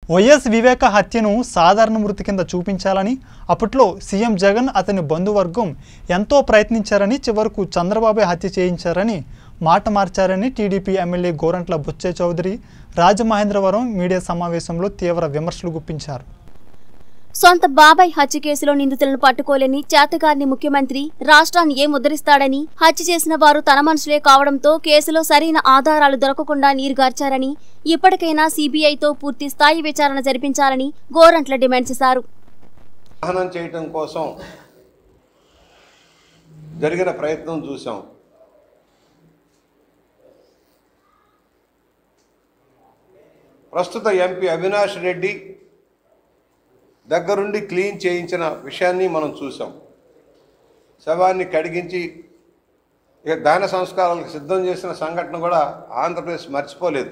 YS వివేక హత్యను సాధారణ మృతి కింద చూపించాలని అప్పట్లో సీఎం జగన్ అతని బంధువర్గం ఎంతో ప్రయత్నించారని చివరకు చంద్రబాబు హత్య చేయించారని మాట మార్చారని టీడీపీ ఎమ్మెల్యే గోరంట్ల బుచ్చే చౌదరి రాజమహేంద్రవరం మీడియా సమావేశంలో తీవ్ర విమర్శలు గుప్పించారు సొంత బాబాయ్ హత్య కేసులో నిందితులను పట్టుకోలేని చేతగారిని ముఖ్యమంత్రి రాష్ట్రాన్ని ఏం ఉద్ధరిస్తాడని హత్య చేసిన వారు తన మనుషులే కావడంతో కేసులో సరైన ఆధారాలు దొరకకుండా నీరుగార్చారని ఇప్పటికైనా సీబీఐతో పూర్తి స్థాయి విచారణ జరిపించాలని గోరంట్ల డిమాండ్ చేశారు దహనం చేయటం కోసం జరిగిన ప్రయత్నం చూసాం ప్రస్తుత ఎంపీ అవినాష్ రెడ్డి దగ్గరుండి క్లీన్ చేయించిన విషయాన్ని మనం చూసాం శవాన్ని కడిగించి ఇక దహన సంస్కారాలకు సిద్ధం చేసిన సంఘటన కూడా ఆంధ్రప్రదేశ్ మర్చిపోలేదు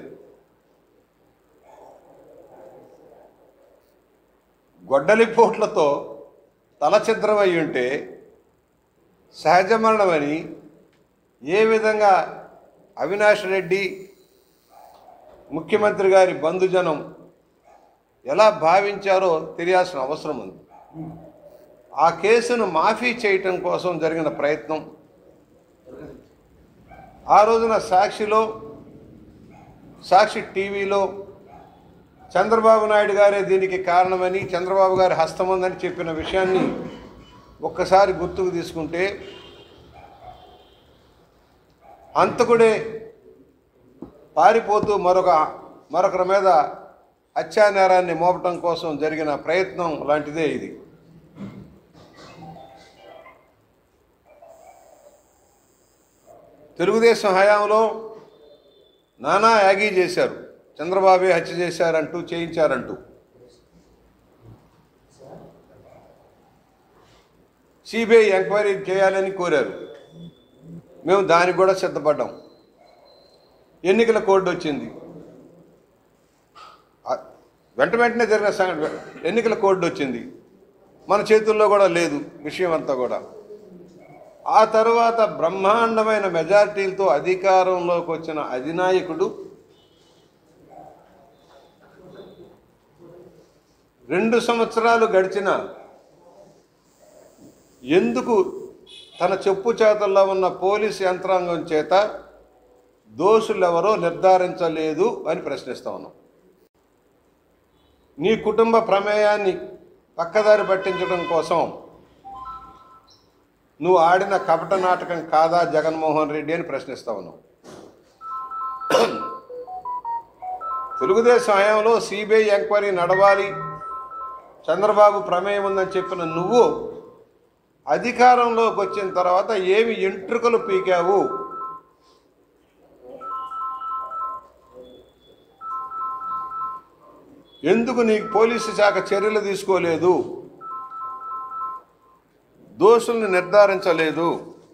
గొడ్డలిపోట్లతో తలచిద్రమై ఉంటే సహజ మరణమని ఏ విధంగా అవినాష్ రెడ్డి ముఖ్యమంత్రి గారి బంధుజనం ఎలా భావించారో తెలియాల్సిన అవసరం ఉంది ఆ కేసును మాఫీ చేయటం కోసం జరిగిన ప్రయత్నం ఆ రోజున సాక్షిలో సాక్షి టీవీలో చంద్రబాబు నాయుడు గారే దీనికి కారణమని చంద్రబాబు గారి హస్తం ఉందని చెప్పిన విషయాన్ని ఒక్కసారి గుర్తుకు తీసుకుంటే హంతకుడే పారిపోతూ మరొక మరొకరి మీద హత్యానేరాన్ని మోపటం కోసం జరిగిన ప్రయత్నం లాంటిదే ఇది తెలుగుదేశం హయాంలో నానా యాగీ చేశారు చంద్రబాబే హత్య చేశారంటూ చేయించారంటూ సిబిఐ ఎంక్వైరీ చేయాలని కోరారు మేము దానికి కూడా సిద్ధపడ్డాం ఎన్నికల కోడ్ వచ్చింది ఆ- వెంట వెంటనే జరిగిన సంఘటన ఎన్నికల కోడ్ వచ్చింది మన చేతుల్లో కూడా లేదు విషయం అంతా కూడా ఆ తర్వాత బ్రహ్మాండమైన మెజారిటీలతో అధికారంలోకి వచ్చిన అధినాయకుడు రెండు సంవత్సరాలు గడిచిన ఎందుకు తన చెప్పు చేతల్లో ఉన్న పోలీసు యంత్రాంగం చేత దోషులెవరో నిర్ధారించలేదు అని ప్రశ్నిస్తా ఉన్నాం నీ కుటుంబ ప్రమేయాన్ని పక్కదారి పట్టించడం కోసం నువ్వు ఆడిన కపట నాటకం కాదా జగన్మోహన్ రెడ్డి అని ప్రశ్నిస్తా ఉన్నావు తెలుగుదేశం హయాంలో సిబిఐ ఎంక్వైరీ నడవాలి చంద్రబాబు ప్రమేయం ఉందని చెప్పిన నువ్వు అధికారంలోకి వచ్చిన తర్వాత ఏమి ఎంట్రుకలు పీకావు ఎందుకు నీకు పోలీసు శాఖ చర్యలు తీసుకోలేదు దోషుల్ని నిర్ధారించలేదు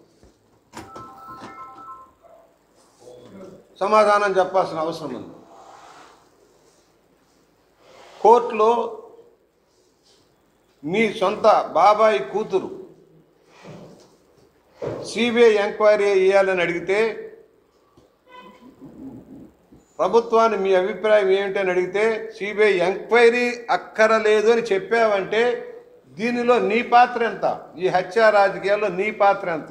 సమాధానం చెప్పాల్సిన అవసరం ఉంది కోర్టులో మీ సొంత బాబాయి కూతురు సిబిఐ ఎంక్వైరీ చేయాలని అడిగితే ప్రభుత్వాన్ని మీ అభిప్రాయం ఏమిటి అని అడిగితే సిబిఐ ఎంక్వైరీ అక్కరలేదు అని చెప్పావంటే దీనిలో నీ పాత్ర ఎంత ఈ హత్య రాజకీయాల్లో నీ పాత్ర ఎంత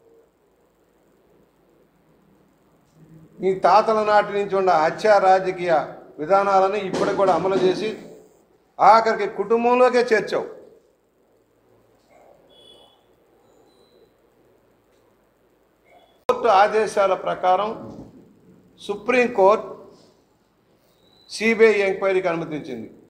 నీ తాతల నాటి నుంచి ఉన్న హత్య రాజకీయ విధానాలను ఇప్పటికి కూడా అమలు చేసి ఆఖరికి కుటుంబంలోకే చేర్చావు కోర్టు ఆదేశాల ప్రకారం సుప్రీంకోర్టు సిబిఐ ఎంక్వైరీకి అనుమతించింది